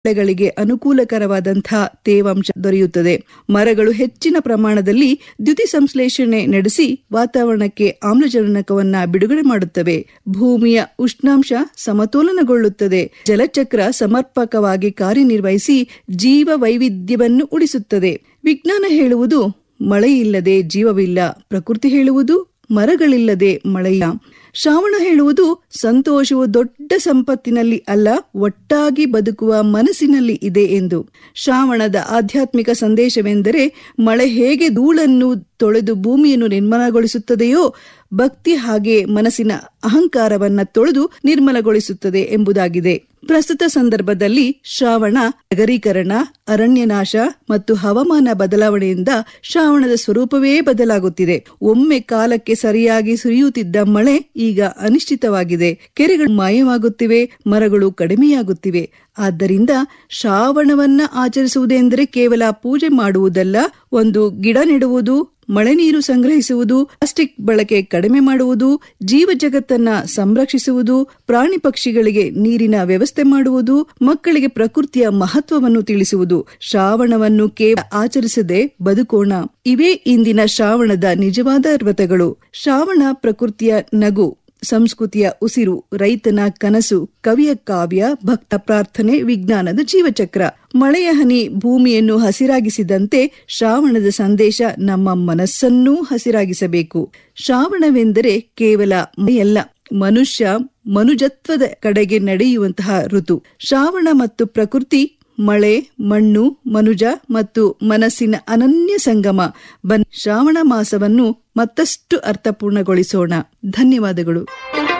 ಬೆಳೆಗಳಿಗೆ ಅನುಕೂಲಕರವಾದಂತಹ ತೇವಾಂಶ ದೊರೆಯುತ್ತದೆ ಮರಗಳು ಹೆಚ್ಚಿನ ಪ್ರಮಾಣದಲ್ಲಿ ದ್ಯುತಿ ಸಂಶ್ಲೇಷಣೆ ನಡೆಸಿ ವಾತಾವರಣಕ್ಕೆ ಆಮ್ಲಜನಕವನ್ನ ಬಿಡುಗಡೆ ಮಾಡುತ್ತವೆ ಭೂಮಿಯ ಉಷ್ಣಾಂಶ ಸಮತೋಲನಗೊಳ್ಳುತ್ತದೆ ಜಲಚಕ್ರ ಸಮರ್ಪಕವಾಗಿ ಕಾರ್ಯನಿರ್ವಹಿಸಿ ಜೀವ ವೈವಿಧ್ಯವನ್ನು ಉಳಿಸುತ್ತದೆ ವಿಜ್ಞಾನ ಹೇಳುವುದು ಮಳೆಯಿಲ್ಲದೆ ಜೀವವಿಲ್ಲ ಪ್ರಕೃತಿ ಹೇಳುವುದು ಮರಗಳಿಲ್ಲದೆ ಮಳೆಯಿಲ್ಲ ಶ್ರಾವಣ ಹೇಳುವುದು ಸಂತೋಷವು ದೊಡ್ಡ ಸಂಪತ್ತಿನಲ್ಲಿ ಅಲ್ಲ ಒಟ್ಟಾಗಿ ಬದುಕುವ ಮನಸ್ಸಿನಲ್ಲಿ ಇದೆ ಎಂದು ಶ್ರಾವಣದ ಆಧ್ಯಾತ್ಮಿಕ ಸಂದೇಶವೆಂದರೆ ಮಳೆ ಹೇಗೆ ಧೂಳನ್ನು ತೊಳೆದು ಭೂಮಿಯನ್ನು ನಿರ್ಮಲಗೊಳಿಸುತ್ತದೆಯೋ ಭಕ್ತಿ ಹಾಗೆ ಮನಸ್ಸಿನ ಅಹಂಕಾರವನ್ನ ತೊಳೆದು ನಿರ್ಮಲಗೊಳಿಸುತ್ತದೆ ಎಂಬುದಾಗಿದೆ ಪ್ರಸ್ತುತ ಸಂದರ್ಭದಲ್ಲಿ ಶ್ರಾವಣ ನಗರೀಕರಣ ಅರಣ್ಯನಾಶ ಮತ್ತು ಹವಾಮಾನ ಬದಲಾವಣೆಯಿಂದ ಶ್ರಾವಣದ ಸ್ವರೂಪವೇ ಬದಲಾಗುತ್ತಿದೆ ಒಮ್ಮೆ ಕಾಲಕ್ಕೆ ಸರಿಯಾಗಿ ಸುರಿಯುತ್ತಿದ್ದ ಮಳೆ ಈಗ ಅನಿಶ್ಚಿತವಾಗಿದೆ ಕೆರೆಗಳು ಮಾಯವಾಗುತ್ತಿವೆ ಮರಗಳು ಕಡಿಮೆಯಾಗುತ್ತಿವೆ ಆದ್ದರಿಂದ ಶ್ರಾವಣವನ್ನ ಆಚರಿಸುವುದೆಂದರೆ ಕೇವಲ ಪೂಜೆ ಮಾಡುವುದಲ್ಲ ಒಂದು ಗಿಡ ನೆಡುವುದು ಮಳೆ ನೀರು ಸಂಗ್ರಹಿಸುವುದು ಪ್ಲಾಸ್ಟಿಕ್ ಬಳಕೆ ಕಡಿಮೆ ಮಾಡುವುದು ಜೀವ ಜಗತ್ತನ್ನ ಸಂರಕ್ಷಿಸುವುದು ಪ್ರಾಣಿ ಪಕ್ಷಿಗಳಿಗೆ ನೀರಿನ ವ್ಯವಸ್ಥೆ ಮಾಡುವುದು ಮಕ್ಕಳಿಗೆ ಪ್ರಕೃತಿಯ ಮಹತ್ವವನ್ನು ತಿಳಿಸುವುದು ಶ್ರಾವಣವನ್ನು ಕೇವಲ ಆಚರಿಸದೆ ಬದುಕೋಣ ಇವೇ ಇಂದಿನ ಶ್ರಾವಣದ ನಿಜವಾದ ವ್ರತಗಳು ಶ್ರಾವಣ ಪ್ರಕೃತಿಯ ನಗು ಸಂಸ್ಕೃತಿಯ ಉಸಿರು ರೈತನ ಕನಸು ಕವಿಯ ಕಾವ್ಯ ಭಕ್ತ ಪ್ರಾರ್ಥನೆ ವಿಜ್ಞಾನದ ಜೀವಚಕ್ರ ಮಳೆಯ ಹನಿ ಭೂಮಿಯನ್ನು ಹಸಿರಾಗಿಸಿದಂತೆ ಶ್ರಾವಣದ ಸಂದೇಶ ನಮ್ಮ ಮನಸ್ಸನ್ನೂ ಹಸಿರಾಗಿಸಬೇಕು ಶ್ರಾವಣವೆಂದರೆ ಕೇವಲ ಮಳೆಯಲ್ಲ ಮನುಷ್ಯ ಮನುಜತ್ವದ ಕಡೆಗೆ ನಡೆಯುವಂತಹ ಋತು ಶ್ರಾವಣ ಮತ್ತು ಪ್ರಕೃತಿ ಮಳೆ ಮಣ್ಣು ಮನುಜ ಮತ್ತು ಮನಸ್ಸಿನ ಅನನ್ಯ ಸಂಗಮ ಬನ್ ಶ್ರಾವಣ ಮಾಸವನ್ನು ಮತ್ತಷ್ಟು ಅರ್ಥಪೂರ್ಣಗೊಳಿಸೋಣ ಧನ್ಯವಾದಗಳು